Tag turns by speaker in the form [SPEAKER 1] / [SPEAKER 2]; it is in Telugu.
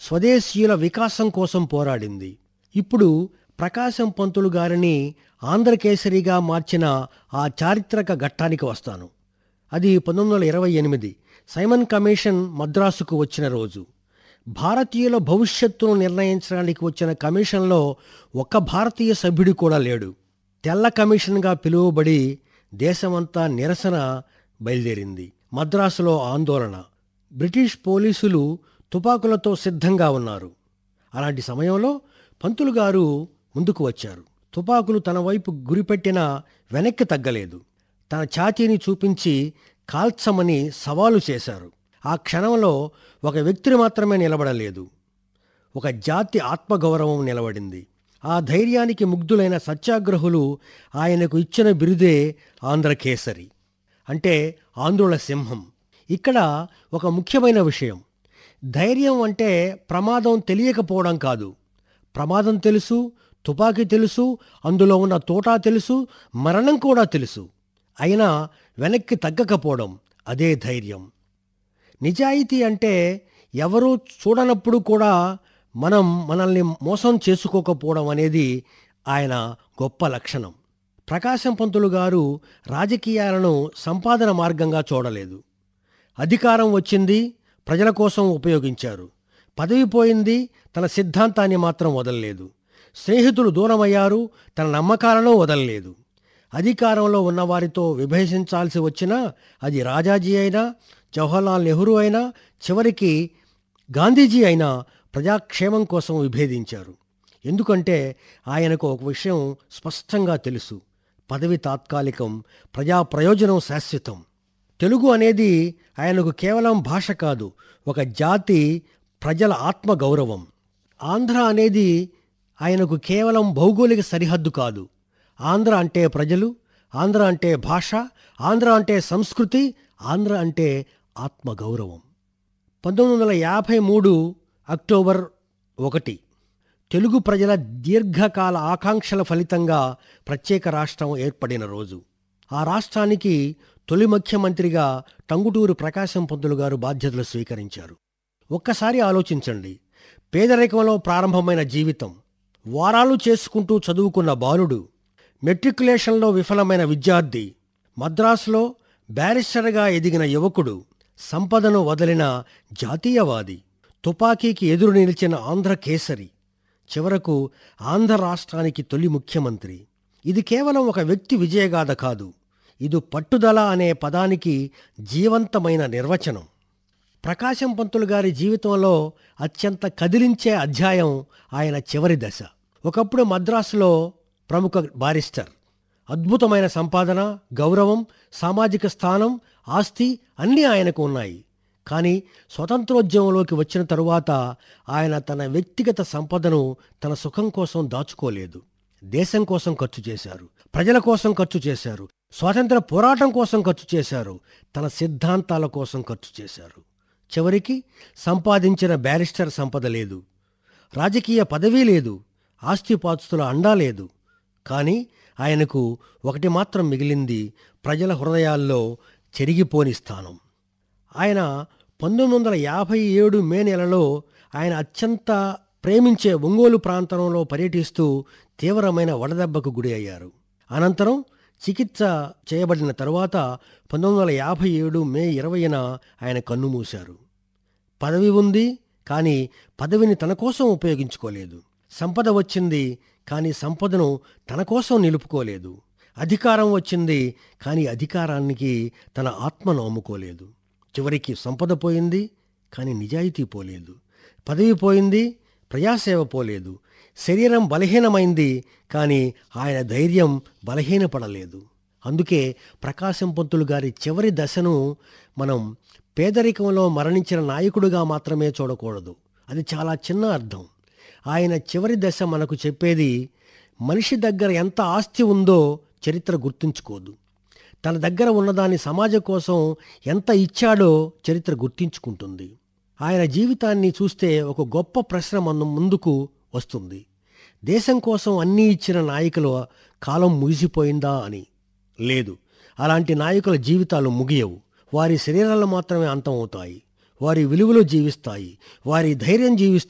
[SPEAKER 1] స్వదేశీయుల వికాసం కోసం పోరాడింది ఇప్పుడు ప్రకాశం పంతులు గారిని ఆంధ్రకేసరిగా మార్చిన ఆ చారిత్రక ఘట్టానికి వస్తాను అది పంతొమ్మిది వందల ఇరవై ఎనిమిది సైమన్ కమిషన్ మద్రాసుకు వచ్చిన రోజు భారతీయుల భవిష్యత్తును నిర్ణయించడానికి వచ్చిన కమిషన్లో ఒక్క భారతీయ సభ్యుడు కూడా లేడు తెల్ల కమిషన్గా పిలువబడి దేశమంతా నిరసన బయలుదేరింది మద్రాసులో ఆందోళన బ్రిటిష్ పోలీసులు తుపాకులతో సిద్ధంగా ఉన్నారు అలాంటి సమయంలో పంతులు గారు ముందుకు వచ్చారు తుపాకులు తన వైపు గురిపెట్టినా వెనక్కి తగ్గలేదు తన ఛాతీని చూపించి కాల్చమని సవాలు చేశారు ఆ క్షణంలో ఒక వ్యక్తిని మాత్రమే నిలబడలేదు ఒక జాతి ఆత్మగౌరవం నిలబడింది ఆ ధైర్యానికి ముగ్ధులైన సత్యాగ్రహులు ఆయనకు ఇచ్చిన బిరుదే ఆంధ్రకేసరి అంటే ఆంధ్రుల సింహం ఇక్కడ ఒక ముఖ్యమైన విషయం ధైర్యం అంటే ప్రమాదం తెలియకపోవడం కాదు ప్రమాదం తెలుసు తుపాకీ తెలుసు అందులో ఉన్న తోటా తెలుసు మరణం కూడా తెలుసు అయినా వెనక్కి తగ్గకపోవడం అదే ధైర్యం నిజాయితీ అంటే ఎవరూ చూడనప్పుడు కూడా మనం మనల్ని మోసం చేసుకోకపోవడం అనేది ఆయన గొప్ప లక్షణం ప్రకాశం పంతులు గారు రాజకీయాలను సంపాదన మార్గంగా చూడలేదు అధికారం వచ్చింది ప్రజల కోసం ఉపయోగించారు పదవి పోయింది తన సిద్ధాంతాన్ని మాత్రం వదలలేదు స్నేహితులు దూరమయ్యారు తన నమ్మకాలను వదలలేదు అధికారంలో ఉన్నవారితో విభజించాల్సి వచ్చినా అది రాజాజీ అయినా జవహర్లాల్ నెహ్రూ అయినా చివరికి గాంధీజీ అయినా ప్రజాక్షేమం కోసం విభేదించారు ఎందుకంటే ఆయనకు ఒక విషయం స్పష్టంగా తెలుసు పదవి తాత్కాలికం ప్రజా ప్రయోజనం శాశ్వతం తెలుగు అనేది ఆయనకు కేవలం భాష కాదు ఒక జాతి ప్రజల ఆత్మ గౌరవం ఆంధ్ర అనేది ఆయనకు కేవలం భౌగోళిక సరిహద్దు కాదు ఆంధ్ర అంటే ప్రజలు ఆంధ్ర అంటే భాష ఆంధ్ర అంటే సంస్కృతి ఆంధ్ర అంటే ఆత్మగౌరవం పంతొమ్మిది వందల యాభై మూడు అక్టోబర్ ఒకటి తెలుగు ప్రజల దీర్ఘకాల ఆకాంక్షల ఫలితంగా ప్రత్యేక రాష్ట్రం ఏర్పడిన రోజు ఆ రాష్ట్రానికి తొలి ముఖ్యమంత్రిగా టంగుటూరు ప్రకాశం పంతులు గారు బాధ్యతలు స్వీకరించారు ఒక్కసారి ఆలోచించండి పేదరికంలో ప్రారంభమైన జీవితం వారాలు చేసుకుంటూ చదువుకున్న బాలుడు మెట్రికులేషన్లో విఫలమైన విద్యార్థి మద్రాసులో బ్యారిస్టర్గా ఎదిగిన యువకుడు సంపదను వదిలిన జాతీయవాది తుపాకీకి ఎదురు నిలిచిన ఆంధ్ర కేసరి చివరకు ఆంధ్ర రాష్ట్రానికి తొలి ముఖ్యమంత్రి ఇది కేవలం ఒక వ్యక్తి విజయగాథ కాదు ఇది పట్టుదల అనే పదానికి జీవంతమైన నిర్వచనం ప్రకాశం పంతులు గారి జీవితంలో అత్యంత కదిలించే అధ్యాయం ఆయన చివరి దశ ఒకప్పుడు మద్రాసులో ప్రముఖ బారిస్టర్ అద్భుతమైన సంపాదన గౌరవం సామాజిక స్థానం ఆస్తి అన్నీ ఆయనకు ఉన్నాయి కానీ స్వతంత్రోద్యమంలోకి వచ్చిన తరువాత ఆయన తన వ్యక్తిగత సంపదను తన సుఖం కోసం దాచుకోలేదు దేశం కోసం ఖర్చు చేశారు ప్రజల కోసం ఖర్చు చేశారు స్వాతంత్ర పోరాటం కోసం ఖర్చు చేశారు తన సిద్ధాంతాల కోసం ఖర్చు చేశారు చివరికి సంపాదించిన బ్యారిస్టర్ సంపద లేదు రాజకీయ పదవీ లేదు ఆస్తిపాస్తుల అండా లేదు కానీ ఆయనకు ఒకటి మాత్రం మిగిలింది ప్రజల హృదయాల్లో చెరిగిపోని స్థానం ఆయన పంతొమ్మిది వందల యాభై ఏడు మే నెలలో ఆయన అత్యంత ప్రేమించే ఒంగోలు ప్రాంతంలో పర్యటిస్తూ తీవ్రమైన వడదెబ్బకు గురి అయ్యారు అనంతరం చికిత్స చేయబడిన తరువాత పంతొమ్మిది వందల యాభై ఏడు మే ఇరవైన ఆయన కన్నుమూశారు పదవి ఉంది కానీ పదవిని తన కోసం ఉపయోగించుకోలేదు సంపద వచ్చింది కానీ సంపదను తన కోసం నిలుపుకోలేదు అధికారం వచ్చింది కానీ అధికారానికి తన ఆత్మను అమ్ముకోలేదు చివరికి సంపద పోయింది కానీ నిజాయితీ పోలేదు పదవి పోయింది ప్రజాసేవ పోలేదు శరీరం బలహీనమైంది కానీ ఆయన ధైర్యం బలహీనపడలేదు అందుకే ప్రకాశం పంతులు గారి చివరి దశను మనం పేదరికంలో మరణించిన నాయకుడిగా మాత్రమే చూడకూడదు అది చాలా చిన్న అర్థం ఆయన చివరి దశ మనకు చెప్పేది మనిషి దగ్గర ఎంత ఆస్తి ఉందో చరిత్ర గుర్తుంచుకోదు తన దగ్గర ఉన్నదాన్ని సమాజం కోసం ఎంత ఇచ్చాడో చరిత్ర గుర్తించుకుంటుంది ఆయన జీవితాన్ని చూస్తే ఒక గొప్ప ప్రశ్న మన ముందుకు వస్తుంది దేశం కోసం అన్నీ ఇచ్చిన నాయకుల కాలం ముగిసిపోయిందా అని లేదు అలాంటి నాయకుల జీవితాలు ముగియవు వారి శరీరాలు మాత్రమే అంతమవుతాయి వారి విలువలు జీవిస్తాయి వారి ధైర్యం జీవిస్తుంది